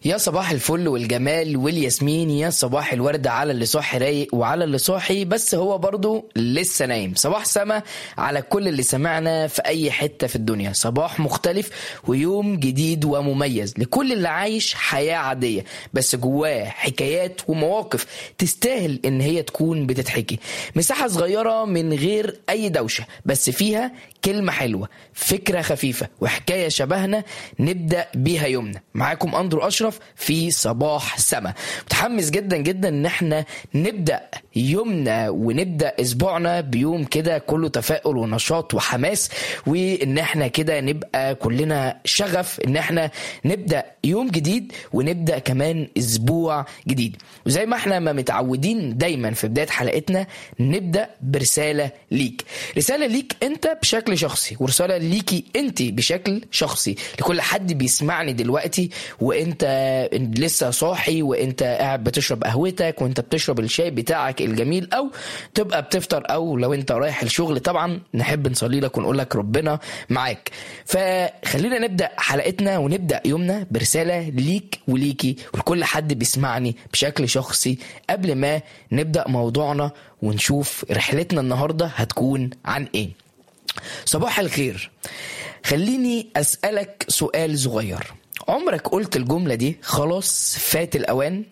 يا صباح الفل والجمال والياسمين يا صباح الورد على اللي صاحي رايق وعلى اللي صاحي بس هو برضه لسه نايم صباح سما على كل اللي سمعنا في اي حته في الدنيا صباح مختلف ويوم جديد ومميز لكل اللي عايش حياه عاديه بس جواه حكايات ومواقف تستاهل ان هي تكون بتتحكي مساحه صغيره من غير اي دوشه بس فيها كلمه حلوه فكره خفيفه وحكايه شبهنا نبدا بيها يومنا معاكم اندرو اشرف في صباح سما متحمس جدا جدا ان احنا نبدا يومنا ونبدا اسبوعنا بيوم كده كله تفاؤل ونشاط وحماس وان احنا كده نبقى كلنا شغف ان احنا نبدا يوم جديد ونبدا كمان اسبوع جديد وزي ما احنا ما متعودين دايما في بدايه حلقتنا نبدا برساله ليك رساله ليك انت بشكل شخصي ورساله ليكي انت بشكل شخصي لكل حد بيسمعني دلوقتي وانت لسه صاحي وانت قاعد بتشرب قهوتك وانت بتشرب الشاي بتاعك الجميل او تبقى بتفطر او لو انت رايح الشغل طبعا نحب نصلي لك ونقول لك ربنا معاك فخلينا نبدا حلقتنا ونبدا يومنا برساله ليك وليكي ولكل حد بيسمعني بشكل شخصي قبل ما نبدا موضوعنا ونشوف رحلتنا النهارده هتكون عن ايه صباح الخير خليني اسالك سؤال صغير عمرك قلت الجمله دي خلاص فات الاوان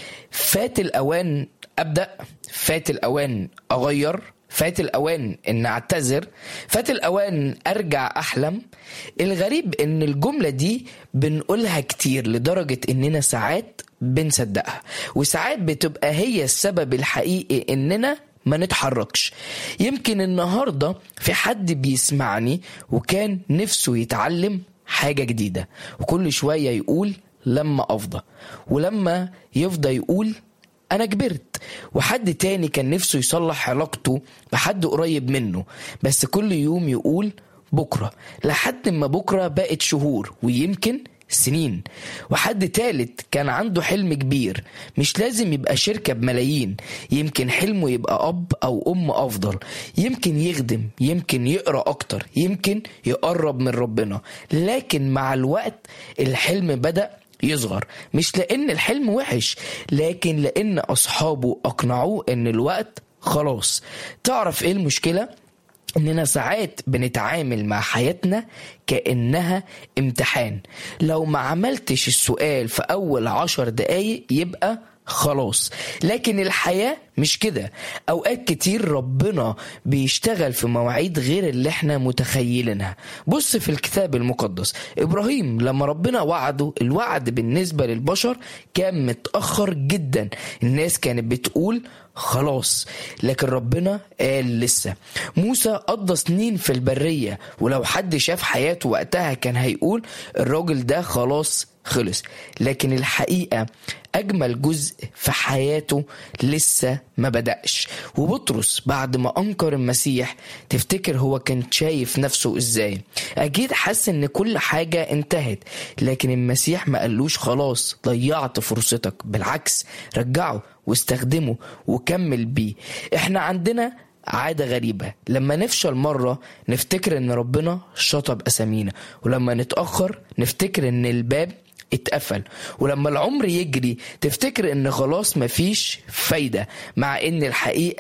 فات الاوان ابدا فات الاوان اغير فات الاوان ان اعتذر فات الاوان ارجع احلم الغريب ان الجمله دي بنقولها كتير لدرجه اننا ساعات بنصدقها وساعات بتبقى هي السبب الحقيقي اننا ما نتحركش يمكن النهارده في حد بيسمعني وكان نفسه يتعلم حاجة جديدة وكل شوية يقول لما أفضى ولما يفضى يقول أنا كبرت وحد تاني كان نفسه يصلح علاقته بحد قريب منه بس كل يوم يقول بكرة لحد ما بكرة بقت شهور ويمكن سنين وحد تالت كان عنده حلم كبير مش لازم يبقى شركة بملايين يمكن حلمه يبقى أب أو أم أفضل يمكن يخدم يمكن يقرأ أكتر يمكن يقرب من ربنا لكن مع الوقت الحلم بدأ يصغر مش لأن الحلم وحش لكن لأن أصحابه أقنعوه أن الوقت خلاص تعرف إيه المشكلة؟ اننا ساعات بنتعامل مع حياتنا كانها امتحان لو ما عملتش السؤال في اول عشر دقايق يبقى خلاص لكن الحياة مش كده أوقات كتير ربنا بيشتغل في مواعيد غير اللي احنا متخيلينها بص في الكتاب المقدس إبراهيم لما ربنا وعده الوعد بالنسبة للبشر كان متأخر جدا الناس كانت بتقول خلاص لكن ربنا قال لسه موسى قضى سنين في البرية ولو حد شاف حياته وقتها كان هيقول الراجل ده خلاص خلص لكن الحقيقة أجمل جزء في حياته لسه ما بدأش وبطرس بعد ما أنكر المسيح تفتكر هو كان شايف نفسه إزاي أكيد حس إن كل حاجة انتهت لكن المسيح ما قالوش خلاص ضيعت فرصتك بالعكس رجعه واستخدمه وكمل بيه احنا عندنا عادة غريبة لما نفشل مرة نفتكر ان ربنا شطب اسامينا ولما نتأخر نفتكر ان الباب اتقفل ولما العمر يجري تفتكر ان خلاص مفيش فايدة مع ان الحقيقة